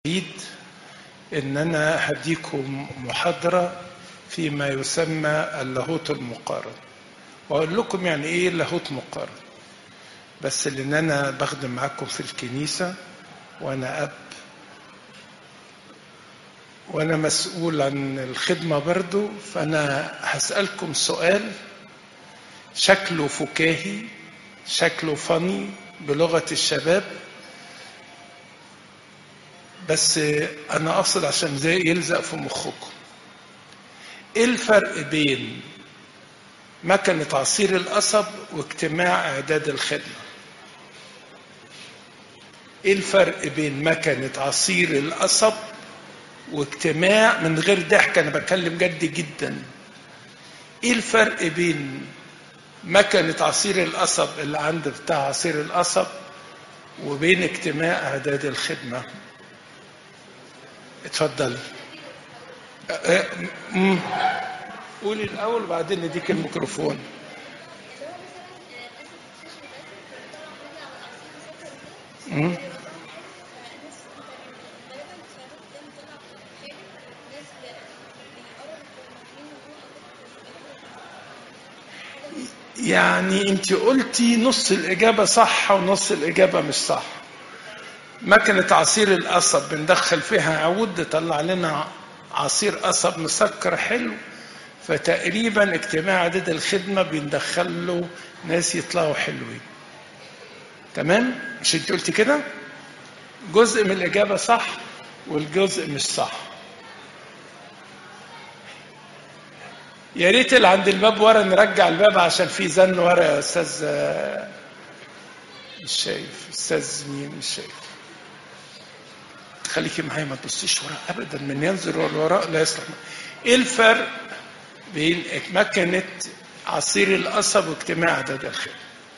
أريد إن أنا هديكم محاضرة فيما يسمى اللاهوت المقارن وأقول لكم يعني إيه اللاهوت مقارن بس لأن أنا بخدم معاكم في الكنيسة وأنا أب وأنا مسؤول عن الخدمة برضو فأنا هسألكم سؤال شكله فكاهي شكله فني بلغة الشباب بس أنا أقصد عشان زي يلزق في مخكم إيه الفرق بين مكنة عصير القصب واجتماع إعداد الخدمة إيه الفرق بين مكنة عصير القصب واجتماع من غير ضحك أنا بتكلم جد جدا إيه الفرق بين مكنة عصير القصب اللي عند بتاع عصير القصب وبين اجتماع إعداد الخدمة اتفضل قولي الأول وبعدين نديك الميكروفون مم. يعني انت قلتي نص الإجابة صح ونص الإجابة مش صح مكنة عصير القصب بندخل فيها عود تطلع لنا عصير قصب مسكر حلو فتقريبا اجتماع عدد الخدمة بندخل له ناس يطلعوا حلوين تمام مش انت قلتي كده جزء من الإجابة صح والجزء مش صح يا ريت اللي عند الباب ورا نرجع الباب عشان في زن ورا يا استاذ مش شايف استاذ مين مش شايف خليكي معايا ما تبصيش وراء ابدا من ينظر وراء لا يصلح ايه الفرق بين مكنه عصير القصب واجتماع عدد الخير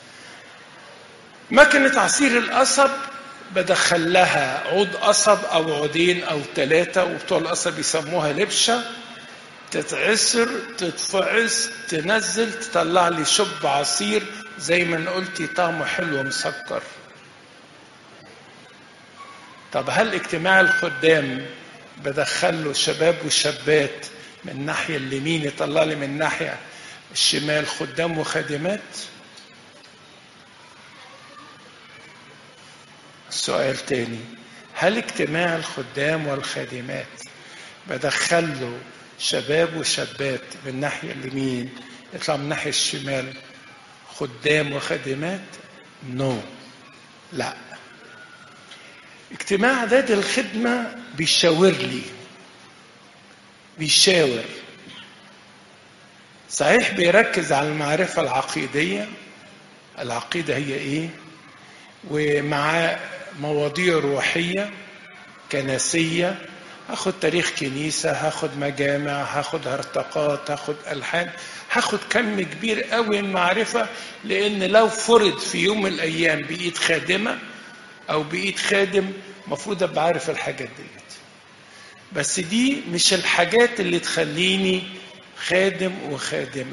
مكنه عصير القصب بدخل لها عود قصب او عودين او ثلاثه وبتوع القصب يسموها لبشه تتعسر تتفعس تنزل تطلع لي شب عصير زي ما انا قلتي طعمه حلو مسكر طب هل اجتماع الخدام بدخل له شباب وشابات من الناحية اليمين يطلع لي من الناحية الشمال خدام وخادمات السؤال تاني هل اجتماع الخدام والخادمات بدخل له شباب وشابات من الناحية اليمين يطلع من الناحية الشمال خدام وخادمات نو no. لا اجتماع اعداد الخدمة بيشاور لي بيشاور صحيح بيركز على المعرفة العقيدية العقيدة هي ايه ومع مواضيع روحية كنسية هاخد تاريخ كنيسة هاخد مجامع هاخد هرطقات هاخد ألحان هاخد كم كبير قوي من المعرفة لأن لو فرض في يوم من الأيام بإيد خادمة أو بإيد خادم المفروض أبقى عارف الحاجات ديت بس دي مش الحاجات اللي تخليني خادم وخادمة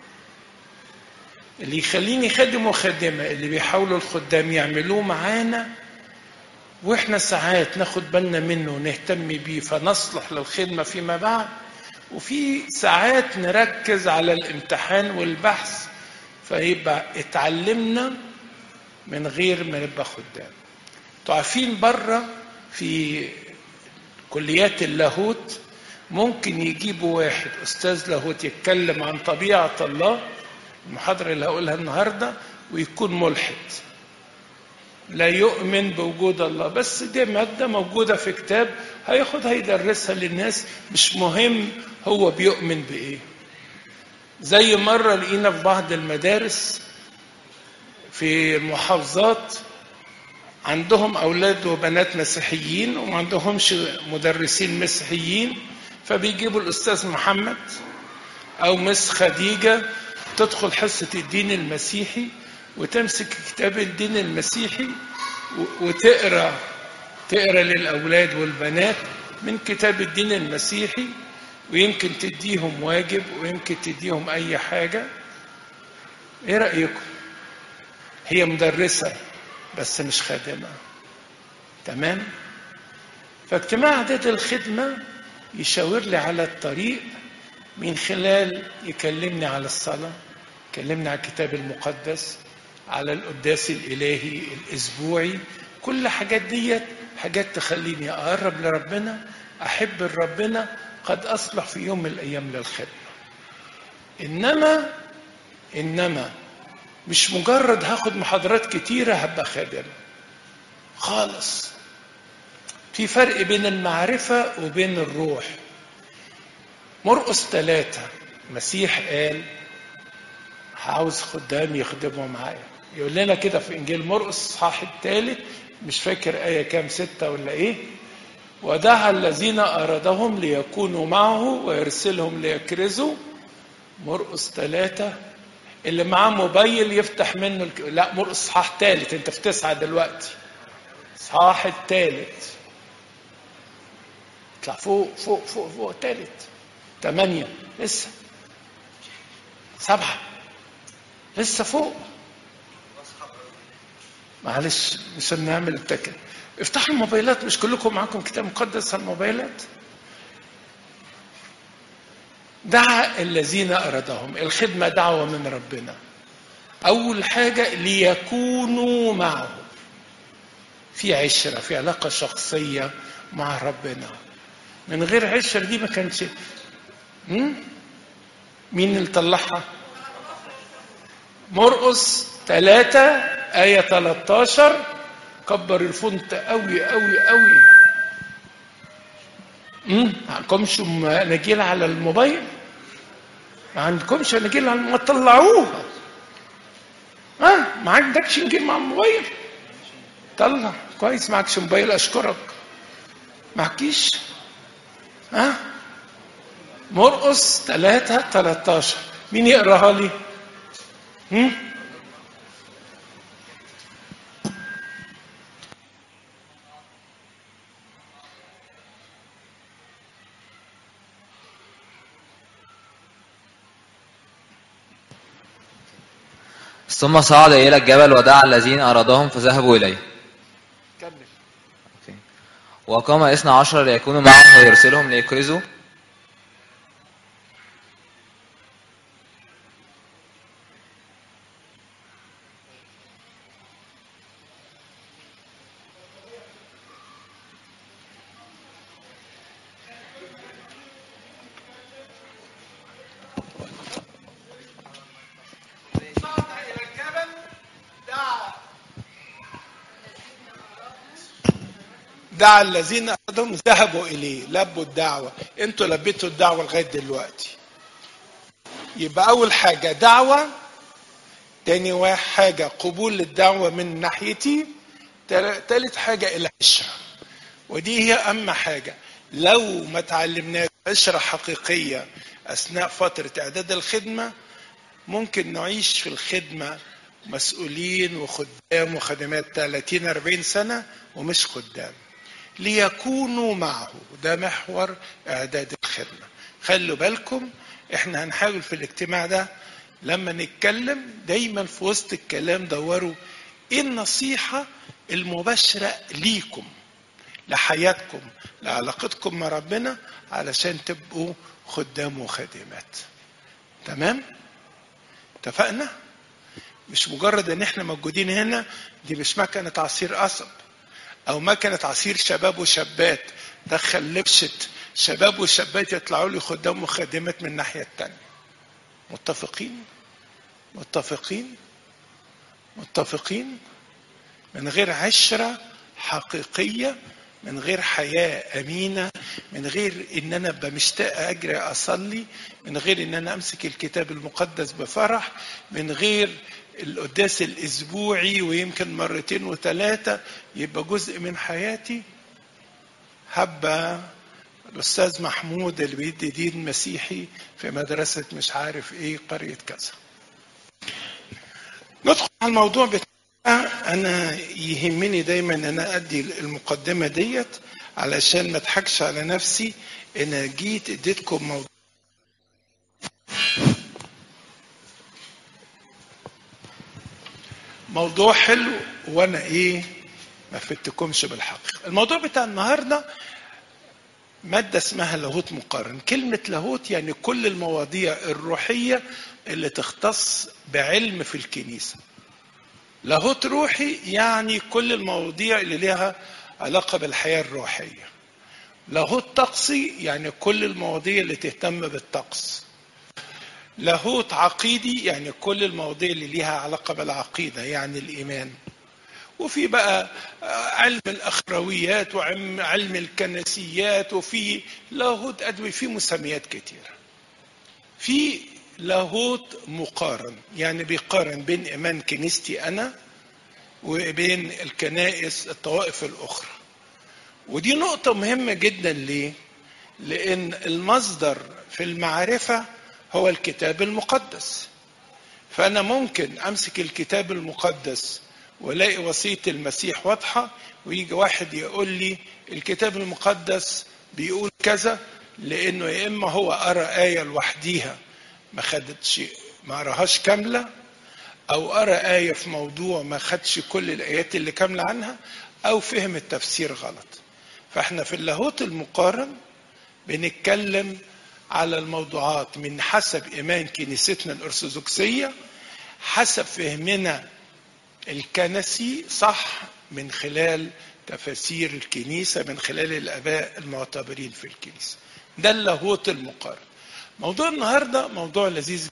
اللي يخليني خادم وخادمة اللي بيحاولوا الخدام يعملوه معانا واحنا ساعات ناخد بالنا منه ونهتم بيه فنصلح للخدمة فيما بعد وفي ساعات نركز على الامتحان والبحث فيبقى اتعلمنا من غير ما نبقى خدام انتوا عارفين بره في كليات اللاهوت ممكن يجيبوا واحد استاذ لاهوت يتكلم عن طبيعه الله المحاضره اللي هقولها النهارده ويكون ملحد لا يؤمن بوجود الله بس دي مادة موجودة في كتاب هياخدها يدرسها للناس مش مهم هو بيؤمن بإيه زي مرة لقينا في بعض المدارس في المحافظات عندهم أولاد وبنات مسيحيين وما عندهمش مدرسين مسيحيين فبيجيبوا الأستاذ محمد أو مس خديجة تدخل حصة الدين المسيحي وتمسك كتاب الدين المسيحي وتقرا تقرا للاولاد والبنات من كتاب الدين المسيحي ويمكن تديهم واجب ويمكن تديهم اي حاجه ايه رايكم هي مدرسه بس مش خادمه تمام فاجتماع اعداد الخدمه يشاور لي على الطريق من خلال يكلمني على الصلاه يكلمني على الكتاب المقدس على القداس الالهي الاسبوعي كل حاجات ديت حاجات تخليني اقرب لربنا احب ربنا قد اصلح في يوم من الايام للخدمه انما انما مش مجرد هاخد محاضرات كتيره هبقى خادم خالص في فرق بين المعرفه وبين الروح مرقس ثلاثة مسيح قال عاوز خدام يخدموا معايا يقول لنا كده في انجيل مرقس الصحاح الثالث مش فاكر ايه كام ستة ولا ايه ودعا الذين أرادهم ليكونوا معه ويرسلهم ليكرزوا مرقس ثلاثة اللي معاه موبايل يفتح منه الك... لا مرقس صحاح ثالث انت في تسعة دلوقتي صحاح الثالث اطلع فوق فوق فوق فوق ثالث ثمانية لسه سبعة لسه فوق معلش مش هنعمل التكل افتحوا الموبايلات مش كلكم معاكم كتاب مقدس على الموبايلات دعا الذين أرادهم الخدمة دعوة من ربنا أول حاجة ليكونوا معه في عشرة في علاقة شخصية مع ربنا من غير عشرة دي ما كانش مين اللي طلعها مرقس ثلاثة آية 13 كبر الفونت قوي قوي قوي امم ما عندكمش اناجيل على الموبايل ما عندكمش اناجيل على ما تطلعوها ها آه ما عندكش انجيل مع الموبايل طلع كويس معكش موبايل اشكرك معكيش ها آه؟ مرقس 3 13 مين يقراها لي؟ هم؟ ثم صعد إلى الجبل ودعا الذين أرادهم فذهبوا إليه كمل وقام اثنى عشر ليكونوا معه ويرسلهم ليكرزوا دعا الذين أرادهم ذهبوا إليه لبوا الدعوة أنتوا لبيتوا الدعوة لغاية دلوقتي يبقى أول حاجة دعوة تاني واحد حاجة قبول للدعوة من ناحيتي تالت حاجة العشرة ودي هي أهم حاجة لو ما تعلمناش عشرة حقيقية أثناء فترة إعداد الخدمة ممكن نعيش في الخدمة مسؤولين وخدام وخدمات 30 40 سنة ومش خدام ليكونوا معه ده محور اعداد الخدمه خلوا بالكم احنا هنحاول في الاجتماع ده لما نتكلم دايما في وسط الكلام دوروا ايه النصيحه المباشره ليكم لحياتكم لعلاقتكم مع ربنا علشان تبقوا خدام وخادمات تمام اتفقنا مش مجرد ان احنا موجودين هنا دي مش مكنه عصير قصب او مكنه عصير شباب وشابات دخل لبشت شباب وشابات يطلعوا لي خدام وخادمات من الناحيه الثانيه متفقين متفقين متفقين من غير عشره حقيقيه من غير حياه امينه من غير ان انا ابقى مشتاق اجري اصلي من غير ان انا امسك الكتاب المقدس بفرح من غير القداس الاسبوعي ويمكن مرتين وثلاثه يبقى جزء من حياتي هبقى الاستاذ محمود اللي بيدي دين مسيحي في مدرسه مش عارف ايه قريه كذا ندخل على الموضوع بتاع انا يهمني دايما ان انا ادي المقدمه ديت علشان ما اضحكش على نفسي ان جيت اديتكم موضوع موضوع حلو وانا ايه ما فدتكمش بالحق الموضوع بتاع النهارده مادة اسمها لاهوت مقارن كلمة لاهوت يعني كل المواضيع الروحية اللي تختص بعلم في الكنيسة لاهوت روحي يعني كل المواضيع اللي لها علاقة بالحياة الروحية لاهوت طقسي يعني كل المواضيع اللي تهتم بالطقس لاهوت عقيدي يعني كل المواضيع اللي ليها علاقة بالعقيدة يعني الإيمان وفي بقى علم الأخرويات وعلم الكنسيات وفي لاهوت أدوي في مسميات كتيرة في لاهوت مقارن يعني بيقارن بين إيمان كنيستي أنا وبين الكنائس الطوائف الأخرى ودي نقطة مهمة جدا ليه؟ لأن المصدر في المعرفة هو الكتاب المقدس فأنا ممكن أمسك الكتاب المقدس والاقي وصية المسيح واضحة ويجي واحد يقول لي الكتاب المقدس بيقول كذا لأنه يا إما هو قرأ آية لوحديها ما خدتش ما قراهاش كاملة أو قرأ آية في موضوع ما خدش كل الآيات اللي كاملة عنها أو فهم التفسير غلط فاحنا في اللاهوت المقارن بنتكلم على الموضوعات من حسب إيمان كنيستنا الأرثوذكسية حسب فهمنا الكنسي صح من خلال تفاسير الكنيسة من خلال الآباء المعتبرين في الكنيسة ده اللاهوت المقارن موضوع النهاردة موضوع لذيذ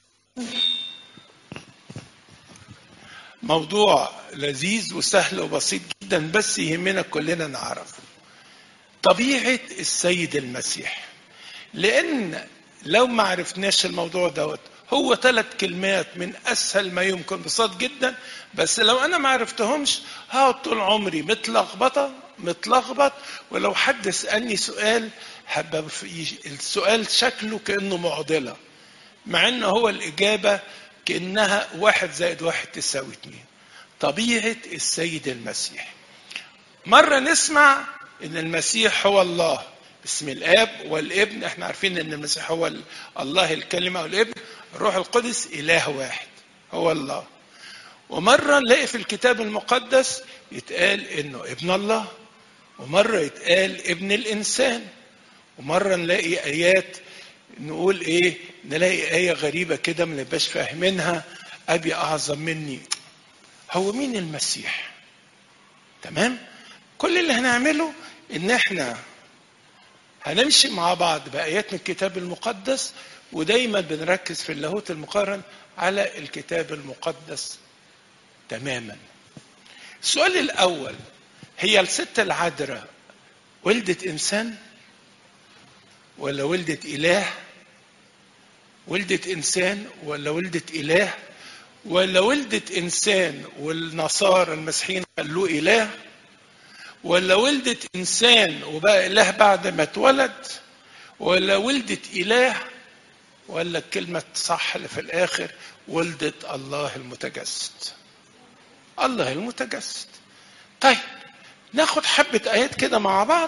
موضوع لذيذ وسهل وبسيط جدا بس يهمنا كلنا نعرفه طبيعة السيد المسيح لأن لو ما عرفناش الموضوع دوت هو ثلاث كلمات من اسهل ما يمكن بسيط جدا بس لو انا ما عرفتهمش هقعد طول عمري متلخبطه متلخبط ولو حد سالني سؤال هبقى السؤال شكله كانه معضله مع انه هو الاجابه كانها واحد زائد واحد تساوي اتنين طبيعه السيد المسيح مره نسمع ان المسيح هو الله باسم الاب والابن احنا عارفين ان المسيح هو الله الكلمه والابن الروح القدس اله واحد هو الله ومره نلاقي في الكتاب المقدس يتقال انه ابن الله ومره يتقال ابن الانسان ومره نلاقي ايات نقول ايه نلاقي ايه غريبه كده ما نبقاش فاهمينها ابي اعظم مني هو مين المسيح تمام كل اللي هنعمله ان احنا هنمشي مع بعض بآيات من الكتاب المقدس ودايما بنركز في اللاهوت المقارن على الكتاب المقدس تماما السؤال الأول هي الست العذراء ولدت إنسان ولا ولدت إله ولدت إنسان ولا ولدت إله ولا ولدت إنسان والنصارى المسيحيين خلوه إله ولا ولدت انسان وبقى اله بعد ما اتولد ولا ولدت اله ولا الكلمه صح اللي في الاخر ولدت الله المتجسد الله المتجسد طيب ناخد حبه ايات كده مع بعض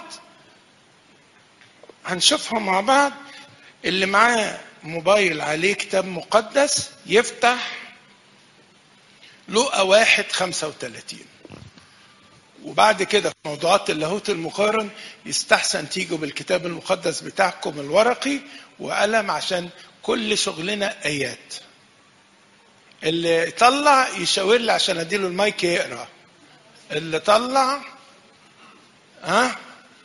هنشوفها مع بعض اللي معاه موبايل عليه كتاب مقدس يفتح لقى واحد خمسة وثلاثين وبعد كده في موضوعات اللاهوت المقارن يستحسن تيجوا بالكتاب المقدس بتاعكم الورقي وقلم عشان كل شغلنا ايات اللي طلع يشاور لي عشان اديله المايك يقرا اللي طلع ها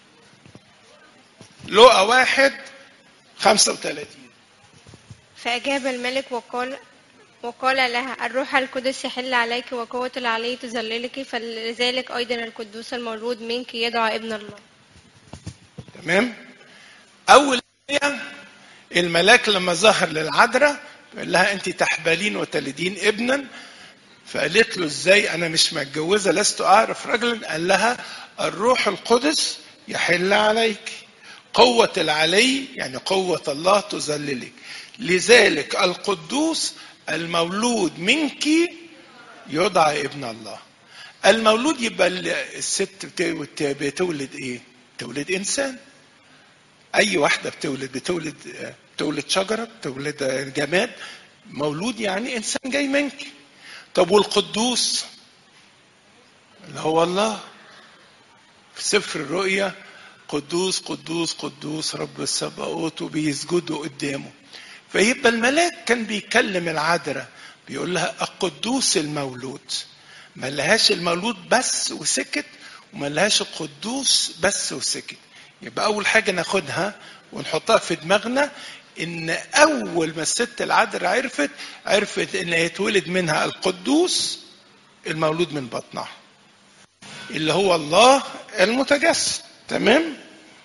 لقى واحد خمسة وثلاثين فأجاب الملك وقال وقال لها الروح القدس يحل عليك وقوة العلي تذللك فلذلك أيضا القدوس المولود منك يدعى ابن الله تمام أول آية الملاك لما ظهر للعذراء قال لها أنت تحبلين وتلدين ابنا فقالت له ازاي انا مش متجوزه لست اعرف رجلا قال لها الروح القدس يحل عليك قوة العلي يعني قوة الله تذللك لذلك القدوس المولود منك يدعى ابن الله المولود يبقى الست بتولد ايه تولد انسان اي واحده بتولد بتولد بتولد شجره بتولد جماد مولود يعني انسان جاي منك طب والقدوس اللي هو الله في سفر الرؤيا قدوس قدوس قدوس رب السباوت وبيسجدوا قدامه فيبقى الملاك كان بيكلم العذراء بيقول لها القدوس المولود ما لهاش المولود بس وسكت وما لهاش القدوس بس وسكت يبقى اول حاجه ناخدها ونحطها في دماغنا ان اول ما الست العذراء عرفت عرفت ان هيتولد منها القدوس المولود من بطنها اللي هو الله المتجسد تمام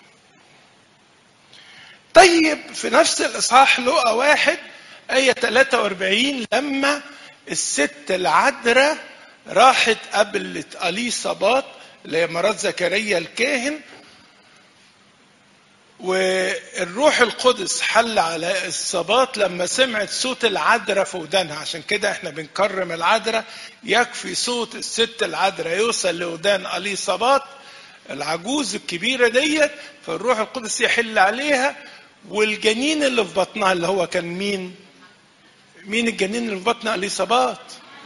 طيب في نفس الاصحاح لقى واحد آية 43 لما الست العذراء راحت قابلت أليصابات اللي هي مرات زكريا الكاهن والروح القدس حل على الصباط لما سمعت صوت العذراء في ودانها عشان كده احنا بنكرم العذراء يكفي صوت الست العذراء يوصل لودان اليصابات العجوز الكبيرة ديت فالروح القدس يحل عليها والجنين اللي في بطنها اللي هو كان مين مين الجنين اللي في بطن اليصابات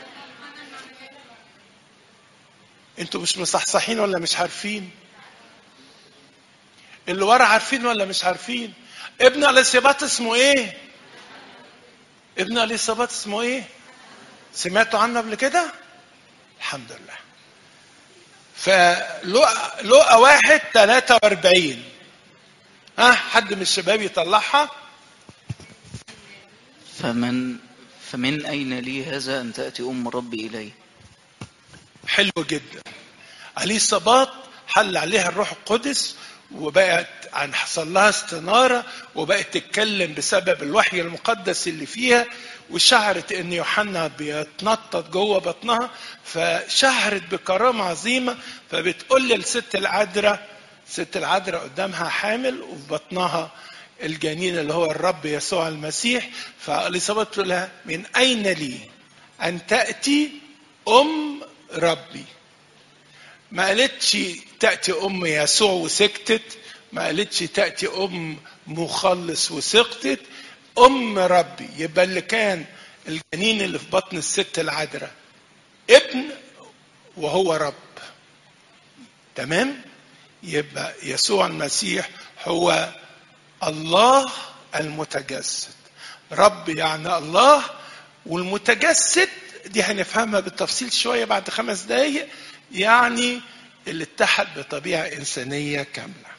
انتوا مش مصحصحين ولا مش عارفين اللي ورا عارفين ولا مش عارفين ابن اليصابات اسمه ايه ابن اليصابات اسمه ايه سمعتوا عنه قبل كده الحمد لله فلقى لقى واحد 43 ها حد من الشباب يطلعها فمن فمن أين لي هذا أن تأتي أم ربي إلي حلو جدا عليه صباط حل عليها الروح القدس وبقت عن حصل لها استنارة وبقت تتكلم بسبب الوحي المقدس اللي فيها وشعرت ان يوحنا بيتنطط جوه بطنها فشعرت بكرامة عظيمة فبتقول للست العذراء ست العذراء قدامها حامل وفي بطنها الجنين اللي هو الرب يسوع المسيح فاليصابات تقول لها من اين لي ان تاتي ام ربي ما قالتش تأتي أم يسوع وسكتت ما قالتش تأتي أم مخلص وسكتت أم ربي يبقى اللي كان الجنين اللي في بطن الست العذراء ابن وهو رب تمام يبقى يسوع المسيح هو الله المتجسد رب يعني الله والمتجسد دي هنفهمها بالتفصيل شوية بعد خمس دقايق يعني اللي اتحد بطبيعة إنسانية كاملة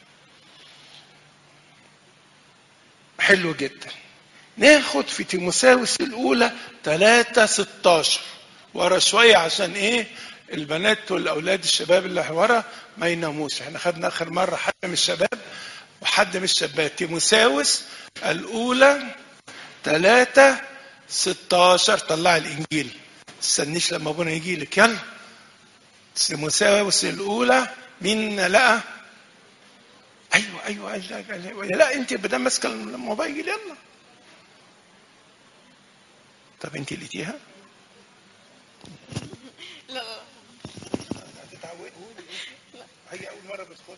حلو جدا ناخد في تيموساوس الأولى 3 16 ورا شوية عشان إيه البنات والأولاد الشباب اللي ورا ما يناموش احنا خدنا آخر مرة حد من الشباب وحد من الشابات تيموساوس الأولى 3 16 طلع الإنجيل تستنيش لما ابونا يجي لك يلا تيموساوس الاولى مين لقى ايوه ايوه ايوه, أيوة. لا انت بدل ماسكه الموبايل يلا طب انت لقيتيها لا لا هتتعودي هي اول مره بتخد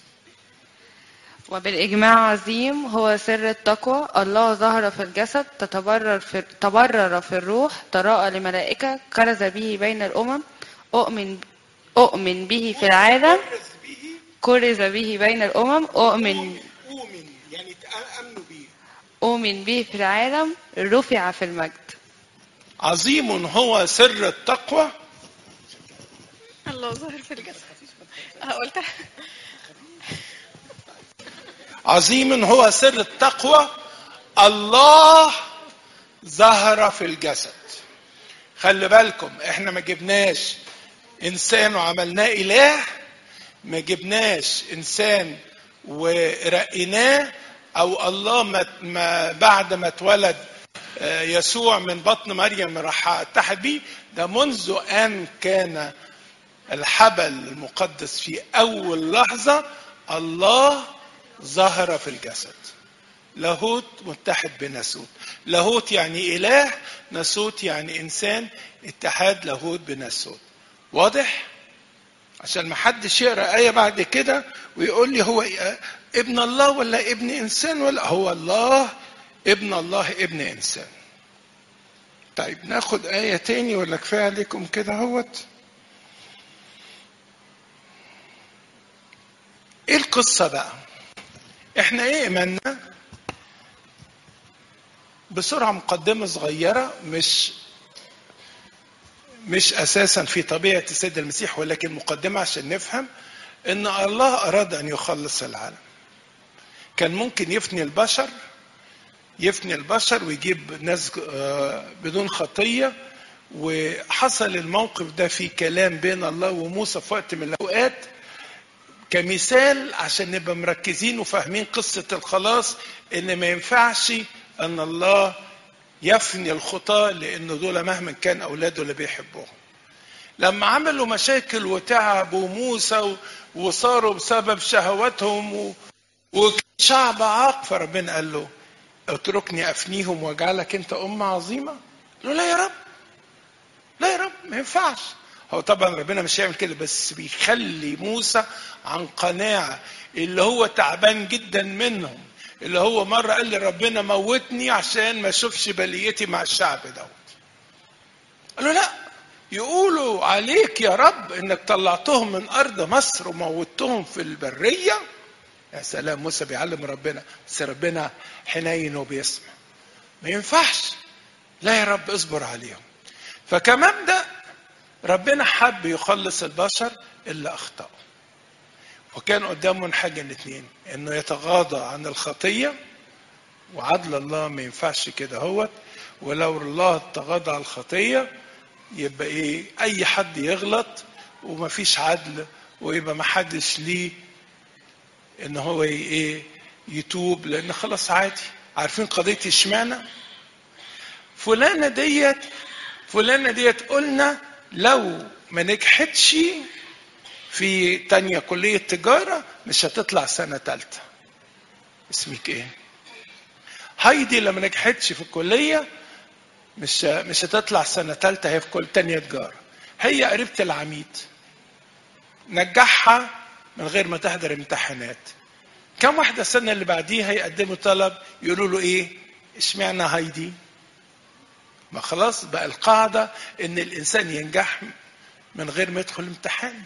وبالإجماع عظيم هو سر التقوى الله ظهر في الجسد تتبرر في تبرر في الروح تراءى لملائكة كرز به بين الأمم أؤمن أؤمن به في العالم كرز به بين الأمم أؤمن اؤمن يعني امنوا بيه أؤمن به في العالم رفع في المجد عظيم هو سر التقوى الله ظاهر في الجسد اه قلتها عظيم هو سر التقوى الله ظهر في الجسد خلي بالكم احنا ما جبناش انسان وعملناه اله ما جبناش انسان ورقيناه او الله ما ما بعد ما اتولد آه، يسوع من بطن مريم راح اتحد بيه ده منذ ان كان الحبل المقدس في اول لحظه الله ظهر في الجسد لاهوت متحد بناسوت لاهوت يعني اله ناسوت يعني انسان اتحاد لاهوت بناسوت واضح عشان ما حدش يقرا ايه بعد كده ويقول لي هو إيه؟ ابن الله ولا ابن انسان ولا هو الله ابن الله ابن انسان طيب ناخد ايه تاني ولا كفايه عليكم كده اهوت ايه القصة بقى احنا ايه ايماننا بسرعة مقدمة صغيرة مش مش اساسا في طبيعة السيد المسيح ولكن مقدمة عشان نفهم ان الله اراد ان يخلص العالم كان ممكن يفني البشر يفني البشر ويجيب ناس آه، بدون خطية وحصل الموقف ده في كلام بين الله وموسى في وقت من الأوقات كمثال عشان نبقى مركزين وفاهمين قصة الخلاص إن ما ينفعش أن الله يفني الخطاة لأن دول مهما كان أولاده اللي بيحبوهم لما عملوا مشاكل وتعبوا موسى و- وصاروا بسبب شهواتهم و... وكان شعب عاق فربنا قال له اتركني افنيهم واجعلك انت امه عظيمه قال له لا يا رب لا يا رب ما ينفعش هو طبعا ربنا مش هيعمل كده بس بيخلي موسى عن قناعه اللي هو تعبان جدا منهم اللي هو مره قال لي ربنا موتني عشان ما اشوفش بليتي مع الشعب دوت قال له لا يقولوا عليك يا رب انك طلعتهم من ارض مصر وموتتهم في البريه يا سلام موسى بيعلم ربنا بس ربنا حنين وبيسمع ما ينفعش لا يا رب اصبر عليهم فكمان ده ربنا حب يخلص البشر اللي اخطأوا وكان قدامه حاجة من اتنين انه يتغاضى عن الخطية وعدل الله ما ينفعش كده هوت ولو الله تغاضى عن الخطية يبقى ايه اي حد يغلط ومفيش عدل ويبقى ما حدش ليه ان هو ي- ايه يتوب لان خلاص عادي عارفين قضيه اشمعنى فلانه ديت فلانه ديت قلنا لو ما نجحتش في تانية كلية تجارة مش هتطلع سنة تالتة اسمك ايه هايدي لما نجحتش في الكلية مش مش هتطلع سنة تالتة هي في كل تانية تجارة هي قريبة العميد نجحها من غير ما تحضر امتحانات كم واحدة السنة اللي بعديها يقدموا طلب يقولوا له ايه اشمعنى هايدي ما خلاص بقى القاعدة ان الانسان ينجح من غير ما يدخل امتحان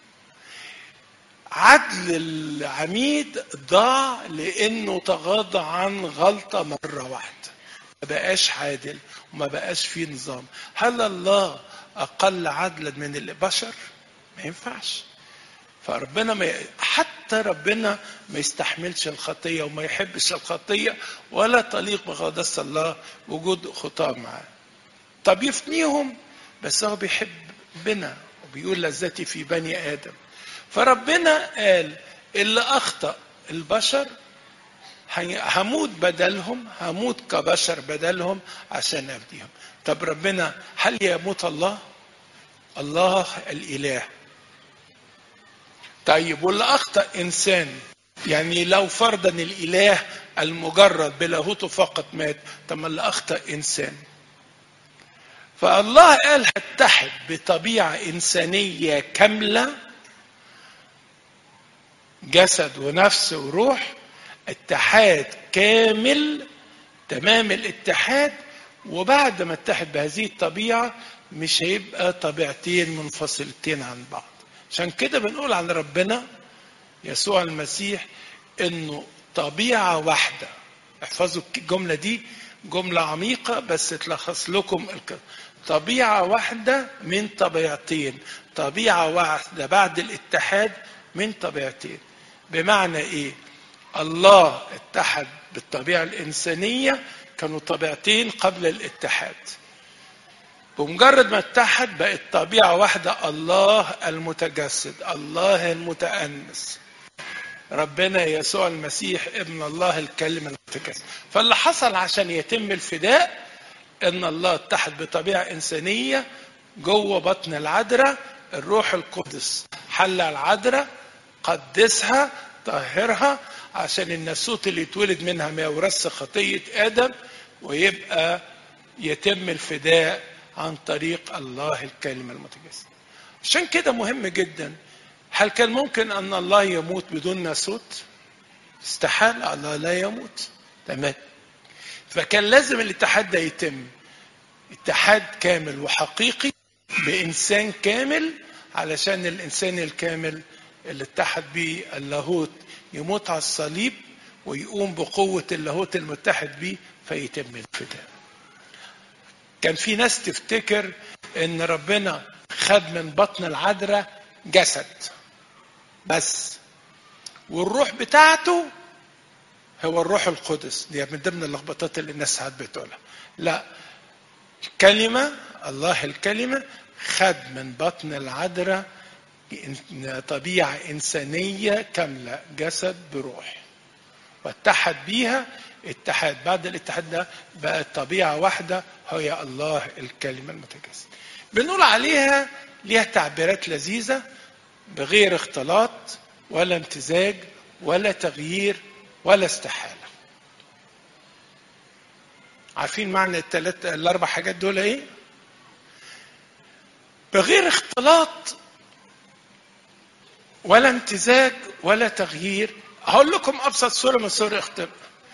عدل العميد ضاع لانه تغاضى عن غلطة مرة واحدة ما بقاش عادل وما بقاش فيه نظام هل الله اقل عدلا من البشر ما ينفعش فربنا ما حتى ربنا ما يستحملش الخطيه وما يحبش الخطيه ولا تليق بقداسه الله وجود خطاه معاه. طب يفنيهم بس هو بيحبنا وبيقول لذتي في بني ادم. فربنا قال اللي اخطا البشر هي- هموت بدلهم هموت كبشر بدلهم عشان افديهم. طب ربنا هل يموت الله؟ الله الاله طيب واللي اخطا انسان يعني لو فرضا الاله المجرد بلاهوته فقط مات طب ما اللي اخطا انسان فالله قال هتحد بطبيعه انسانيه كامله جسد ونفس وروح اتحاد كامل تمام الاتحاد وبعد ما اتحد بهذه الطبيعه مش هيبقى طبيعتين منفصلتين عن بعض عشان كده بنقول عن ربنا يسوع المسيح انه طبيعه واحده احفظوا الجمله دي جمله عميقه بس تلخص لكم الك... طبيعه واحده من طبيعتين طبيعه واحده بعد الاتحاد من طبيعتين بمعنى ايه الله اتحد بالطبيعه الانسانيه كانوا طبيعتين قبل الاتحاد بمجرد ما اتحد بقت طبيعة واحدة الله المتجسد الله المتأنس ربنا يسوع المسيح ابن الله الكلمة المتجسد فاللي حصل عشان يتم الفداء ان الله اتحد بطبيعة انسانية جوه بطن العذراء الروح القدس حل على العذراء قدسها طهرها عشان الناسوت اللي يتولد منها ما يورثش خطية آدم ويبقى يتم الفداء عن طريق الله الكلمة المتجسد عشان كده مهم جدا هل كان ممكن أن الله يموت بدون ناسوت استحال الله لا يموت تمام فكان لازم الاتحاد ده يتم اتحاد كامل وحقيقي بإنسان كامل علشان الإنسان الكامل اللي اتحد بيه اللاهوت يموت على الصليب ويقوم بقوة اللاهوت المتحد بيه فيتم الفداء كان في ناس تفتكر ان ربنا خد من بطن العذراء جسد بس والروح بتاعته هو الروح القدس دي من ضمن اللخبطات اللي الناس ساعات بتقولها لا كلمة الله الكلمة خد من بطن العذراء طبيعة إنسانية كاملة جسد بروح واتحد بيها اتحاد بعد الاتحاد ده بقت طبيعة واحدة هي الله الكلمة المتجسد بنقول عليها ليها تعبيرات لذيذة بغير اختلاط ولا امتزاج ولا تغيير ولا استحالة عارفين معنى الثلاث الأربع حاجات دول إيه؟ بغير اختلاط ولا امتزاج ولا تغيير هقول لكم ابسط صوره من صور اختلاط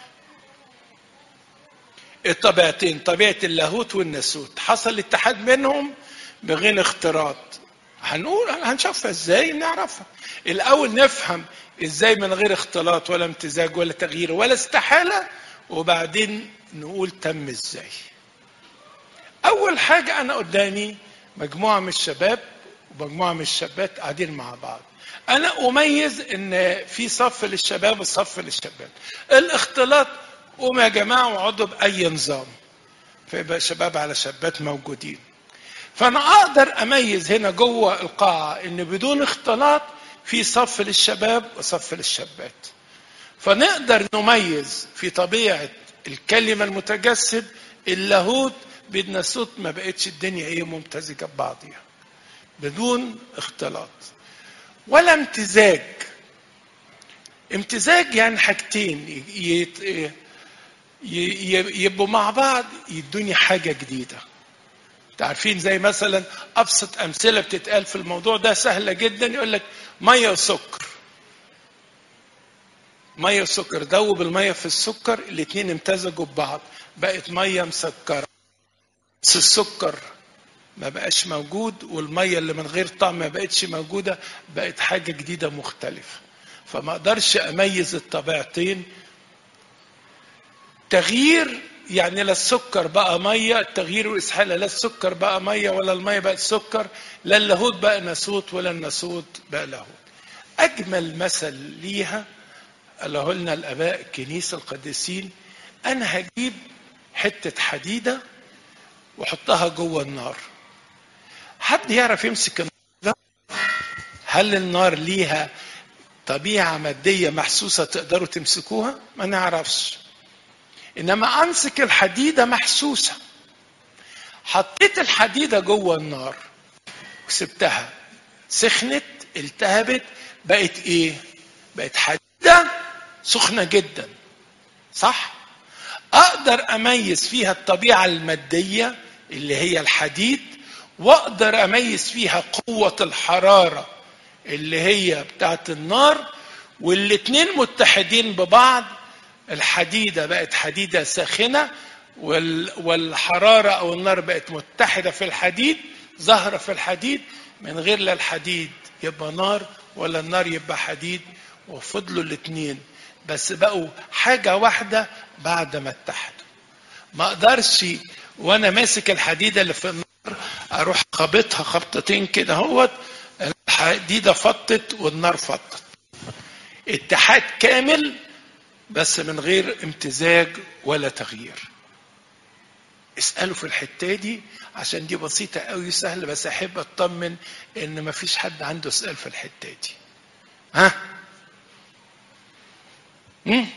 الطبيعتين طبيعه اللاهوت والناسوت حصل اتحاد بينهم بغير اختلاط هنقول هنشوفها ازاي نعرفها الاول نفهم ازاي من غير اختلاط ولا امتزاج ولا تغيير ولا استحاله وبعدين نقول تم ازاي اول حاجه انا قدامي مجموعه من الشباب ومجموعه من الشابات قاعدين مع بعض انا اميز ان في صف للشباب وصف للشابات الاختلاط قوموا يا جماعه واقعدوا باي نظام فيبقى شباب على شابات موجودين فانا اقدر اميز هنا جوه القاعه ان بدون اختلاط في صف للشباب وصف للشابات فنقدر نميز في طبيعه الكلمه المتجسد اللاهوت بالناسوت ما بقتش الدنيا ايه ممتزجه ببعضها بدون اختلاط ولا امتزاج امتزاج يعني حاجتين يت... ي... ي... يبقوا مع بعض يدوني حاجه جديده عارفين زي مثلا ابسط امثله بتتقال في الموضوع ده سهله جدا يقول لك ميه وسكر ميه وسكر دوب الميه في السكر الاثنين امتزجوا ببعض بقت ميه مسكره بس السكر ما بقاش موجود والميه اللي من غير طعم ما بقتش موجوده بقت حاجه جديده مختلفه فما اقدرش اميز الطبيعتين تغيير يعني لا السكر بقى ميه التغيير والاسحاله لا السكر بقى ميه ولا الميه بقت سكر لا اللاهوت بقى ناسوت ولا الناسوت بقى لاهوت اجمل مثل ليها قاله لنا الاباء الكنيسه القديسين انا هجيب حته حديده واحطها جوه النار حد يعرف يمسك النار ده هل النار ليها طبيعه ماديه محسوسه تقدروا تمسكوها ما نعرفش انما امسك الحديده محسوسه حطيت الحديده جوه النار وسبتها سخنت التهبت بقت ايه بقت حديده سخنه جدا صح اقدر اميز فيها الطبيعه الماديه اللي هي الحديد واقدر اميز فيها قوه الحراره اللي هي بتاعت النار والاتنين متحدين ببعض الحديده بقت حديده ساخنه والحراره او النار بقت متحده في الحديد ظاهره في الحديد من غير لا الحديد يبقى نار ولا النار يبقى حديد وفضلوا الاتنين بس بقوا حاجه واحده بعد ما اتحدوا ما اقدرش وانا ماسك الحديده اللي في النار اروح خابطها خبطتين كده اهوت الحديده فطت والنار فطت اتحاد كامل بس من غير امتزاج ولا تغيير اسألوا في الحتة دي عشان دي بسيطة قوي سهلة بس أحب أطمن إن مفيش حد عنده سؤال في الحتة دي ها مم؟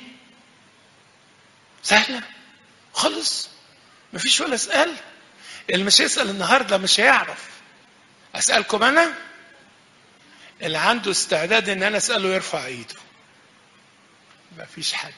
سهلة خلص مفيش ولا سؤال اللي مش يسأل النهاردة مش هيعرف أسألكم أنا اللي عنده استعداد إن أنا أسأله يرفع إيده مفيش حد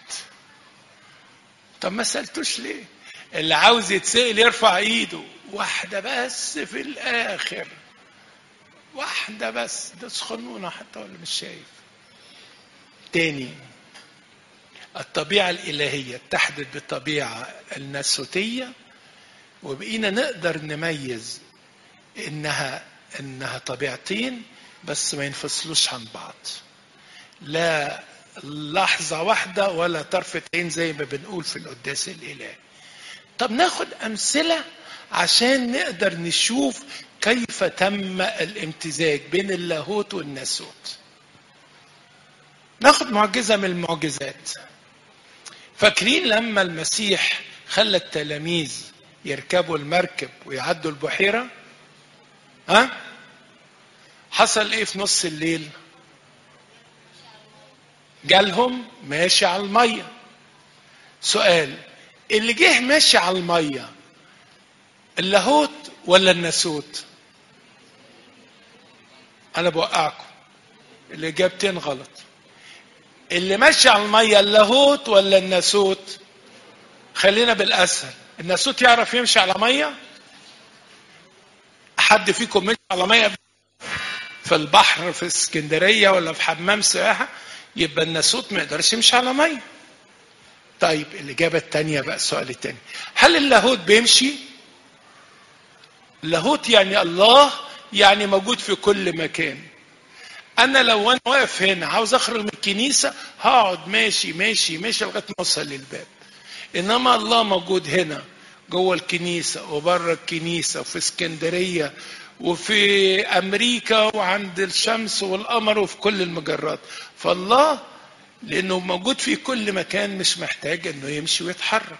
طب ما سألتوش ليه اللي عاوز يتسأل يرفع ايده واحدة بس في الآخر واحدة بس ده سخنونة حتى ولا مش شايف تاني الطبيعة الإلهية اتحدت بالطبيعة الناسوتية وبقينا نقدر نميز إنها إنها طبيعتين بس ما ينفصلوش عن بعض لا لحظة واحدة ولا طرفة عين زي ما بنقول في القداس الإلهي طب ناخد أمثلة عشان نقدر نشوف كيف تم الامتزاج بين اللاهوت والناسوت ناخد معجزة من المعجزات فاكرين لما المسيح خلى التلاميذ يركبوا المركب ويعدوا البحيرة ها حصل ايه في نص الليل جالهم ماشي على المية سؤال اللي جه ماشي على المية اللاهوت ولا الناسوت انا بوقعكم الاجابتين غلط اللي ماشي على المية اللاهوت ولا الناسوت خلينا بالاسهل الناسوت يعرف يمشي على مية حد فيكم مشي على مية في البحر في اسكندرية ولا في حمام سياحة يبقى الناسوت ما يقدرش يمشي على مية طيب الإجابة الثانية بقى السؤال الثاني هل اللاهوت بيمشي اللاهوت يعني الله يعني موجود في كل مكان انا لو انا واقف هنا عاوز اخرج من الكنيسه هقعد ماشي ماشي ماشي لغايه ما اوصل للباب انما الله موجود هنا جوه الكنيسه وبره الكنيسه وفي اسكندريه وفي امريكا وعند الشمس والقمر وفي كل المجرات فالله لانه موجود في كل مكان مش محتاج انه يمشي ويتحرك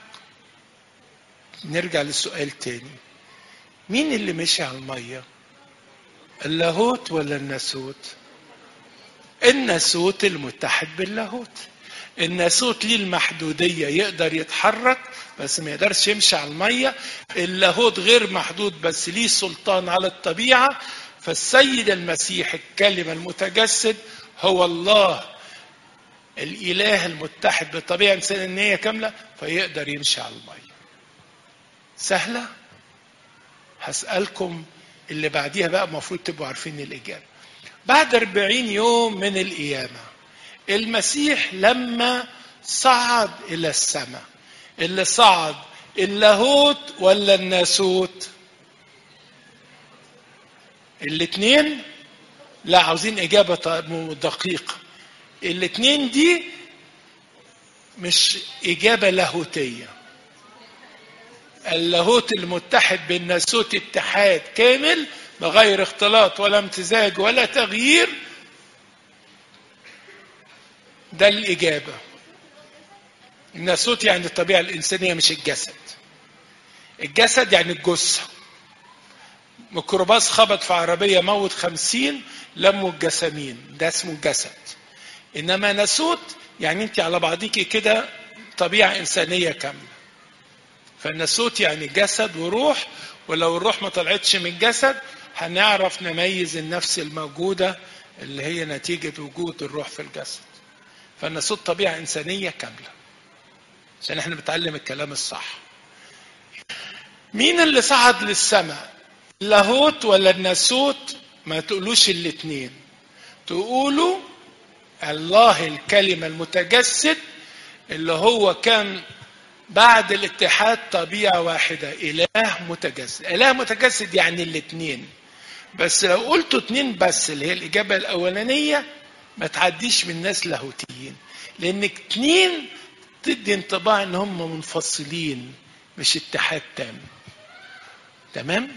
نرجع للسؤال تاني مين اللي مشي على الميه اللاهوت ولا الناسوت الناسوت المتحد باللاهوت الناسوت ليه المحدودية يقدر يتحرك بس ما يقدرش يمشي على المية اللاهوت غير محدود بس ليه سلطان على الطبيعة فالسيد المسيح الكلمة المتجسد هو الله الإله المتحد بطبيعة إنسانية كاملة فيقدر يمشي على المية سهلة هسألكم اللي بعديها بقى المفروض تبقوا عارفين الإجابة بعد أربعين يوم من القيامة المسيح لما صعد إلى السماء اللي صعد اللاهوت ولا الناسوت الاثنين لا عاوزين إجابة دقيقة الاثنين دي مش إجابة لاهوتية اللاهوت المتحد بالناسوت اتحاد كامل بغير اختلاط ولا امتزاج ولا تغيير ده الإجابة الناسوت يعني الطبيعة الإنسانية مش الجسد الجسد يعني الجثة ميكروباص خبط في عربية موت خمسين لموا الجسامين ده اسمه الجسد إنما ناسوت يعني أنت على بعضيكي كده طبيعة إنسانية كاملة فالناسوت يعني جسد وروح ولو الروح ما طلعتش من الجسد هنعرف نميز النفس الموجودة اللي هي نتيجة وجود الروح في الجسد فالناسوت طبيعة إنسانية كاملة عشان احنا بنتعلم الكلام الصح مين اللي صعد للسماء اللاهوت ولا الناسوت ما تقولوش الاتنين تقولوا الله الكلمة المتجسد اللي هو كان بعد الاتحاد طبيعة واحدة إله متجسد إله متجسد يعني الاتنين بس لو قلتوا اتنين بس اللي هي الإجابة الأولانية ما تعديش من ناس لاهوتيين لأن اتنين تدي انطباع ان هم منفصلين مش اتحاد تام تمام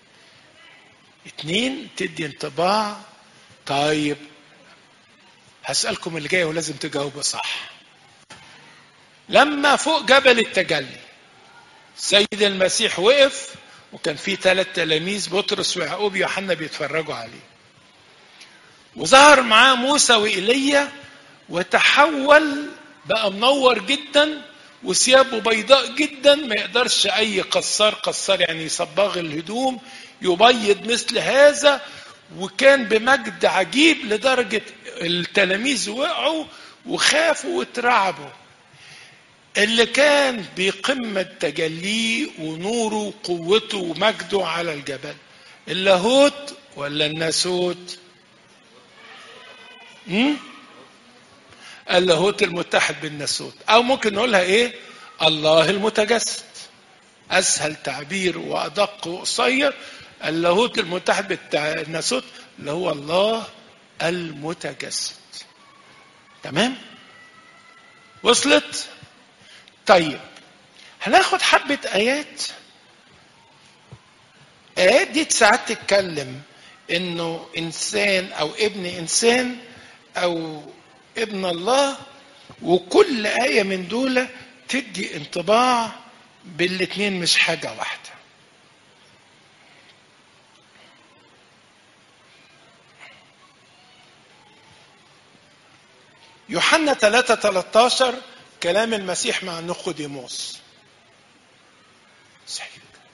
اتنين تدي انطباع طيب هسألكم اللي جاي ولازم تجاوبوا صح لما فوق جبل التجلي سيد المسيح وقف وكان في ثلاث تلاميذ بطرس ويعقوب ويوحنا بيتفرجوا عليه وظهر معاه موسى وإيليا وتحول بقى منور جدا وثيابه بيضاء جدا ما يقدرش اي قصار قصار يعني صباغ الهدوم يبيض مثل هذا وكان بمجد عجيب لدرجة التلاميذ وقعوا وخافوا واترعبوا اللي كان بقمة تجليه ونوره وقوته ومجده على الجبل اللاهوت ولا الناسوت م? اللاهوت المتحد بالناسوت او ممكن نقولها ايه الله المتجسد اسهل تعبير وادق وقصير اللاهوت المتحد بالناسوت اللي هو الله المتجسد تمام وصلت طيب هناخد حبة آيات آيات دي ساعات تتكلم إنه إنسان أو ابن إنسان أو ابن الله وكل آية من دول تدي انطباع بالاتنين مش حاجة واحدة يوحنا 3 13 كلام المسيح مع نقوديموس صحيح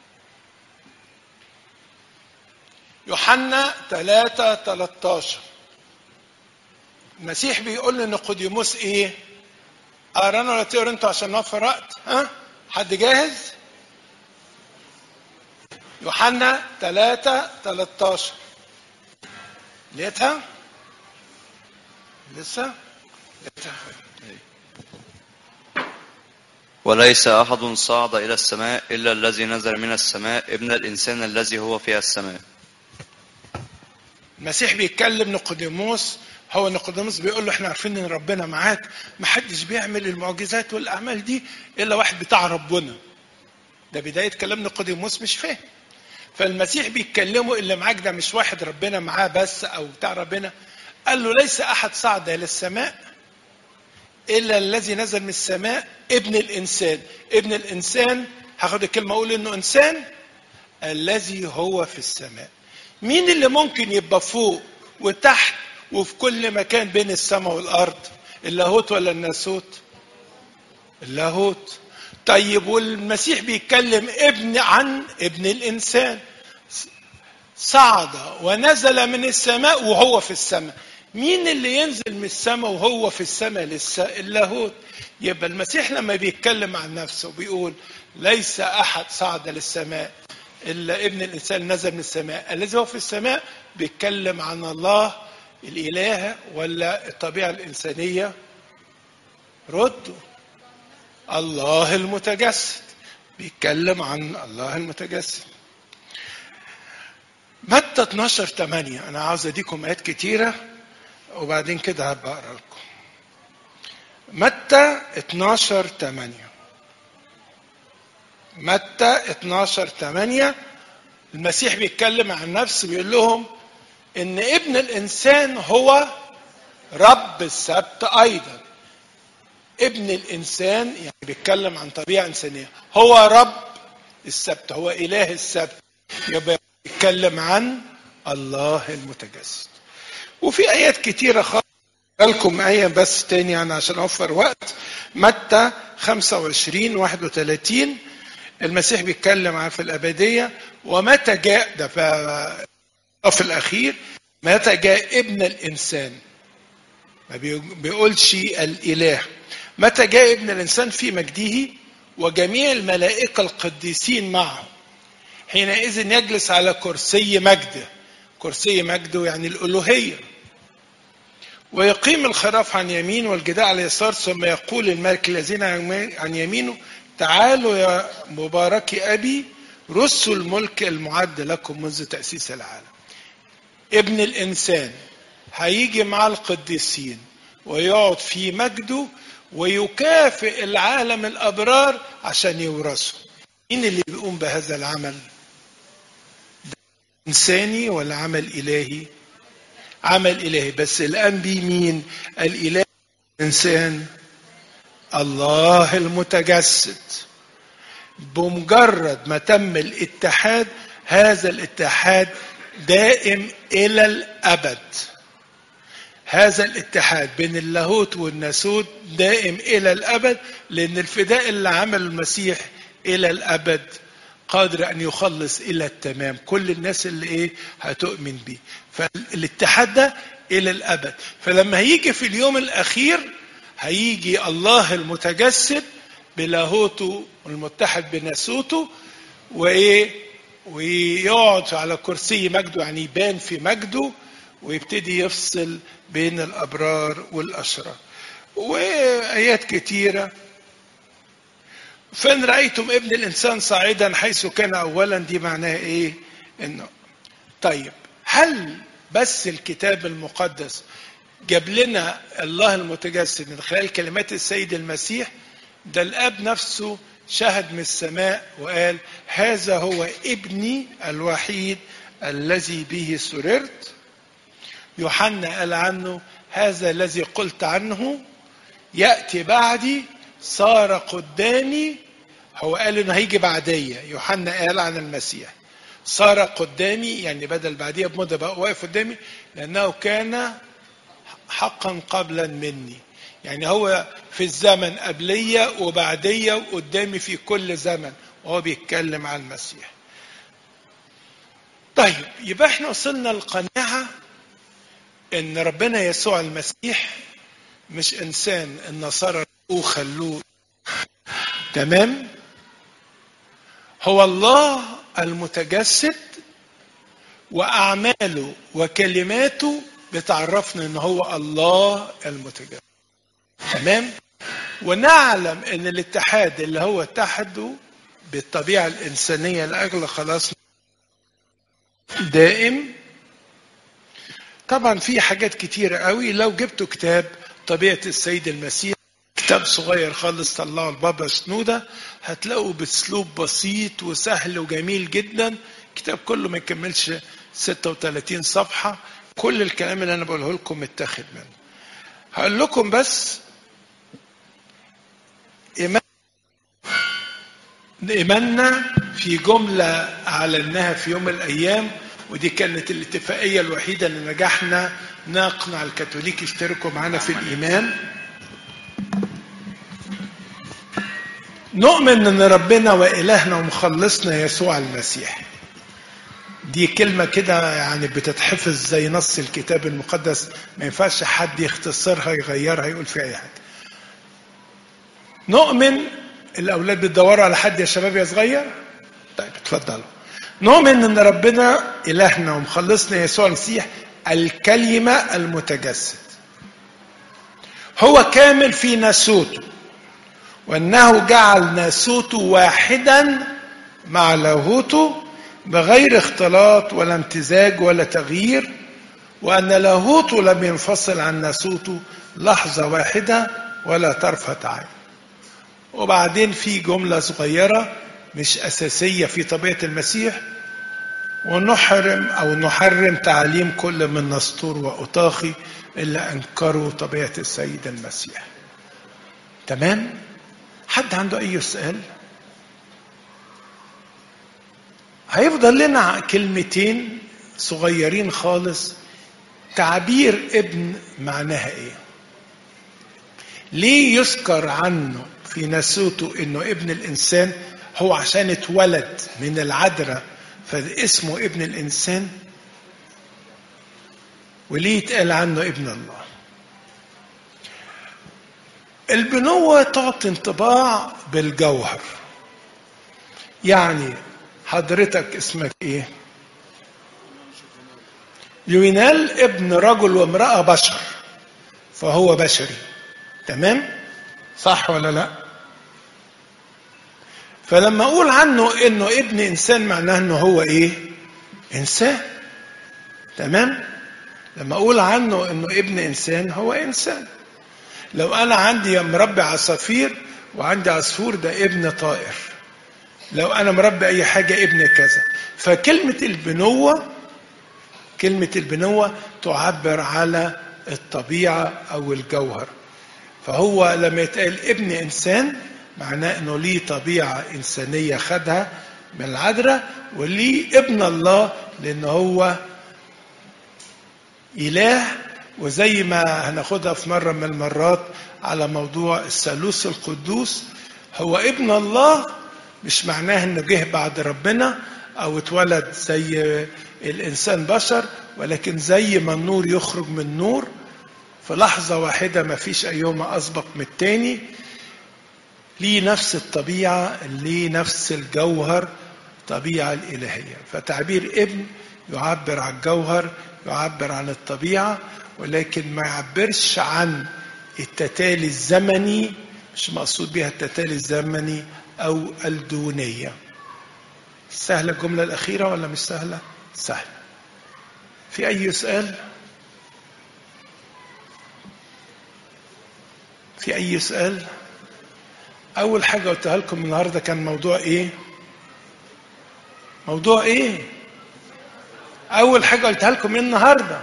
يوحنا 3 13 المسيح بيقول لنقوديموس ايه؟ قرانا ولا تقرا انتوا عشان نوفر وقت؟ ها؟ حد جاهز؟ يوحنا 3 13 لقيتها؟ لسه؟ لقيتها وليس أحد صعد إلى السماء إلا الذي نزل من السماء ابن الإنسان الذي هو في السماء المسيح بيتكلم نقوديموس هو نقوديموس بيقول له احنا عارفين ان ربنا معاك محدش بيعمل المعجزات والاعمال دي الا واحد بتاع ربنا ده بدايه كلام نقوديموس مش فاهم فالمسيح بيتكلمه اللي معاك ده مش واحد ربنا معاه بس او بتاع ربنا قال له ليس احد صعد الى السماء الا الذي نزل من السماء ابن الانسان ابن الانسان هاخد الكلمه اقول انه انسان الذي هو في السماء مين اللي ممكن يبقى فوق وتحت وفي كل مكان بين السماء والارض اللاهوت ولا الناسوت اللاهوت طيب والمسيح بيتكلم ابن عن ابن الانسان صعد ونزل من السماء وهو في السماء مين اللي ينزل من السماء وهو في السماء لسه اللاهوت يبقى المسيح لما بيتكلم عن نفسه بيقول ليس احد صعد للسماء الا ابن الانسان نزل من السماء الذي هو في السماء بيتكلم عن الله الاله ولا الطبيعه الانسانيه ردوا الله المتجسد بيتكلم عن الله المتجسد متى 12 8 انا عاوز اديكم ايات كتيره وبعدين كده هبقى اقرا لكم متى 12 8 متى 12 8 المسيح بيتكلم عن نفسه بيقول لهم ان ابن الانسان هو رب السبت ايضا ابن الانسان يعني بيتكلم عن طبيعه انسانيه هو رب السبت هو اله السبت يبقى بيتكلم عن الله المتجسد وفي ايات كتيره خالص لكم آية بس تاني يعني عشان أوفر وقت متى 25 31 المسيح بيتكلم عن في الأبدية ومتى جاء ده في الأخير متى جاء ابن الإنسان ما بيقولش الإله متى جاء ابن الإنسان في مجده وجميع الملائكة القديسين معه حينئذ يجلس على كرسي مجده كرسي مجده يعني الألوهية ويقيم الخراف عن يمين والجداء على يسار ثم يقول الملك الذين عن يمينه تعالوا يا مبارك أبي رسوا الملك المعد لكم منذ تأسيس العالم ابن الإنسان هيجي مع القديسين ويقعد في مجده ويكافئ العالم الأبرار عشان يورثوا مين اللي بيقوم بهذا العمل إنساني ولا عمل إلهي عمل إلهي بس الآن بيه مين الإله الإنسان الله المتجسد بمجرد ما تم الاتحاد هذا الاتحاد دائم إلى الأبد هذا الاتحاد بين اللاهوت والناسوت دائم إلى الأبد لأن الفداء اللي عمله المسيح إلى الأبد قادر ان يخلص الى التمام كل الناس اللي ايه هتؤمن بيه فالاتحاد ده الى الابد فلما هيجي في اليوم الاخير هيجي الله المتجسد بلاهوته المتحد بناسوته وايه ويقعد على كرسي مجده يعني يبان في مجده ويبتدي يفصل بين الابرار والاشرار وايات كتيره فإن رأيتم ابن الإنسان صاعدا حيث كان أولا دي معناها إيه؟ إنه طيب هل بس الكتاب المقدس جاب لنا الله المتجسد من خلال كلمات السيد المسيح ده الاب نفسه شهد من السماء وقال هذا هو ابني الوحيد الذي به سررت يوحنا قال عنه هذا الذي قلت عنه ياتي بعدي صار قدامي هو قال انه هيجي بعديا يوحنا قال عن المسيح صار قدامي يعني بدل بعديها بمده بقى واقف قدامي لانه كان حقا قبلا مني يعني هو في الزمن قبلية وبعدية وقدامي في كل زمن وهو بيتكلم عن المسيح طيب يبقى احنا وصلنا القناعة ان ربنا يسوع المسيح مش انسان النصارى خلوه تمام هو الله المتجسد واعماله وكلماته بتعرفنا ان هو الله المتجسد تمام ونعلم ان الاتحاد اللي هو اتحده بالطبيعه الانسانيه لاجل خلاص دائم طبعا في حاجات كتيرة قوي لو جبتوا كتاب طبيعة السيد المسيح كتاب صغير خالص طلعه البابا سنودة هتلاقوا باسلوب بسيط وسهل وجميل جدا كتاب كله ما يكملش 36 صفحة كل الكلام اللي انا بقوله لكم متاخد منه هقول لكم بس إيمان إيماننا في جملة أعلناها في يوم من الأيام ودي كانت الاتفاقية الوحيدة اللي نجحنا نقنع الكاثوليك يشتركوا معنا في الإيمان نؤمن ان ربنا والهنا ومخلصنا يسوع المسيح دي كلمه كده يعني بتتحفظ زي نص الكتاب المقدس ما ينفعش حد يختصرها يغيرها يقول فيها اي حاجه نؤمن الاولاد بتدوروا على حد يا شباب يا صغير طيب اتفضلوا نؤمن ان ربنا الهنا ومخلصنا يسوع المسيح الكلمه المتجسد هو كامل في ناسوته وانه جعل ناسوته واحدا مع لاهوته بغير اختلاط ولا امتزاج ولا تغيير وان لاهوته لم ينفصل عن ناسوته لحظه واحده ولا طرفه عين وبعدين في جمله صغيره مش اساسيه في طبيعه المسيح ونحرم او نحرم تعليم كل من نسطور واطاخي اللي انكروا طبيعه السيد المسيح تمام حد عنده اي سؤال هيفضل لنا كلمتين صغيرين خالص تعبير ابن معناها ايه ليه يذكر عنه في ناسوته انه ابن الانسان هو عشان اتولد من العذراء فاسمه ابن الانسان وليه يتقال عنه ابن الله البنوة تعطي انطباع بالجوهر يعني حضرتك اسمك ايه يونال ابن رجل وامرأة بشر فهو بشري تمام صح ولا لا فلما اقول عنه انه ابن انسان معناه انه هو ايه انسان تمام لما اقول عنه انه ابن انسان هو انسان لو انا عندي مربي عصافير وعندي عصفور ده ابن طائر لو انا مربي اي حاجه ابن كذا فكلمه البنوه كلمه البنوه تعبر على الطبيعه او الجوهر فهو لما يتقال ابن انسان معناه انه ليه طبيعه انسانيه خدها من العذراء وليه ابن الله لان هو اله وزي ما هناخدها في مره من المرات على موضوع الثالوث القدوس هو ابن الله مش معناه انه جه بعد ربنا او اتولد زي الانسان بشر ولكن زي ما النور يخرج من نور في لحظة واحدة ما فيش أيهما أسبق من التاني ليه نفس الطبيعة ليه نفس الجوهر طبيعة الإلهية فتعبير ابن يعبر عن الجوهر يعبر عن الطبيعة ولكن ما يعبرش عن التتالي الزمني مش مقصود بها التتالي الزمني أو الدونية سهلة الجملة الأخيرة ولا مش سهلة؟ سهلة في أي سؤال؟ في أي سؤال؟ أول حاجة قلتها لكم النهاردة كان موضوع إيه؟ موضوع إيه؟ أول حاجة قلتها لكم إيه النهاردة؟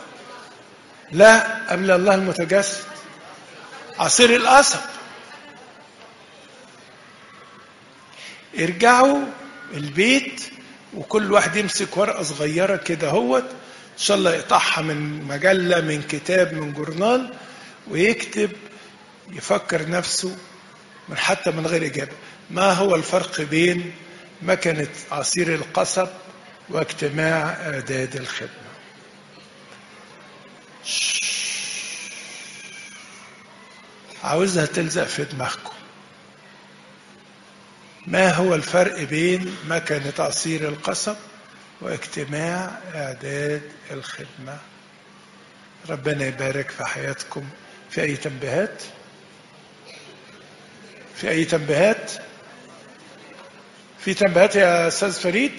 لا قبل الله المتجسد عصير القصب ارجعوا البيت وكل واحد يمسك ورقة صغيرة كده هوت إن شاء الله يقطعها من مجلة من كتاب من جورنال ويكتب يفكر نفسه من حتى من غير إجابة ما هو الفرق بين مكنة عصير القصب واجتماع إعداد الخدمة عاوزها تلزق في دماغكم ما هو الفرق بين مكنة عصير القصب واجتماع إعداد الخدمة ربنا يبارك في حياتكم في أي تنبيهات في أي تنبيهات في تنبيهات يا أستاذ فريد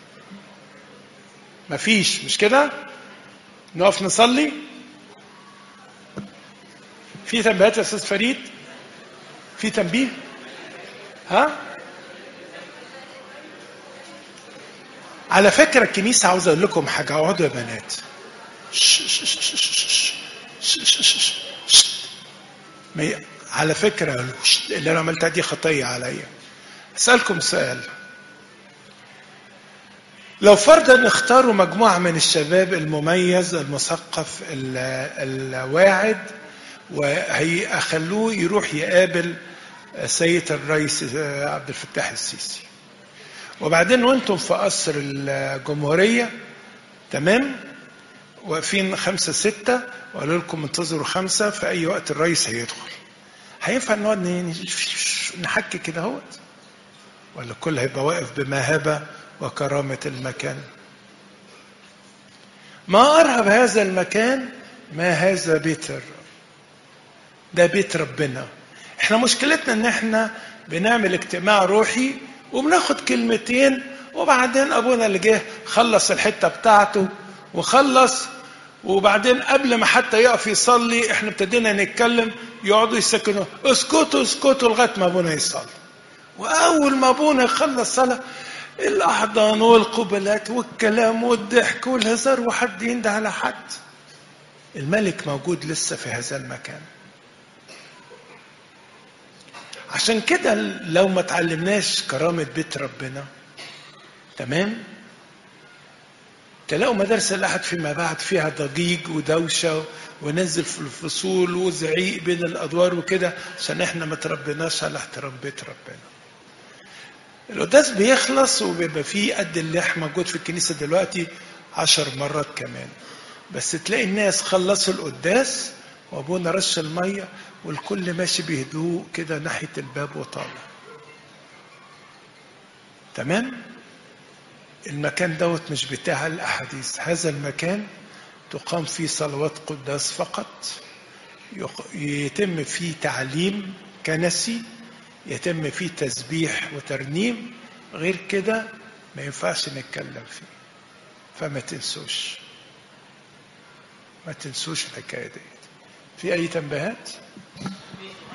مفيش مش كده نقف نصلي في تنبيهات يا أستاذ فريد في تنبيه ها على فكرة الكنيسة عاوز أقول لكم حاجة اقعدوا يا بنات ش- ش- ش- ش- ش- ش- ش- ش- ش- ما ي- على فكرة ش- اللي أنا عملتها دي خطية عليا أسألكم سؤال لو فرضا اختاروا مجموعة من الشباب المميز المثقف ال- الواعد وهيخلوه يروح يقابل سيد الرئيس عبد الفتاح السيسي وبعدين وانتم في قصر الجمهورية تمام واقفين خمسة ستة وقالوا لكم انتظروا خمسة في أي وقت الرئيس هيدخل هينفع نقعد ن- نحكي كده اهوت ولا الكل هيبقى واقف بمهابة وكرامة المكان ما أرهب هذا المكان ما هذا بيت الرب ده بيت ربنا احنا مشكلتنا ان احنا بنعمل اجتماع روحي وبناخد كلمتين وبعدين ابونا اللي جه خلص الحته بتاعته وخلص وبعدين قبل ما حتى يقف يصلي احنا ابتدينا نتكلم يقعدوا يسكنوا اسكتوا اسكتوا لغايه ما ابونا يصلي واول ما ابونا يخلص صلاه الاحضان والقبلات والكلام والضحك والهزار وحد ينده على حد الملك موجود لسه في هذا المكان عشان كده لو ما تعلمناش كرامة بيت ربنا تمام تلاقوا مدارس الأحد فيما بعد فيها ضجيج ودوشة ونزل في الفصول وزعيق بين الأدوار وكده عشان احنا ما تربيناش على احترام بيت ربنا القداس بيخلص وبيبقى فيه قد اللحم موجود في الكنيسة دلوقتي عشر مرات كمان بس تلاقي الناس خلصوا القداس وابونا رش الميه والكل ماشي بهدوء كده ناحيه الباب وطالع تمام المكان دوت مش بتاع الاحاديث هذا المكان تقام فيه صلوات قداس فقط يق- يتم فيه تعليم كنسي يتم فيه تسبيح وترنيم غير كده ما ينفعش نتكلم فيه فما تنسوش ما تنسوش الحكايه ديت في اي تنبيهات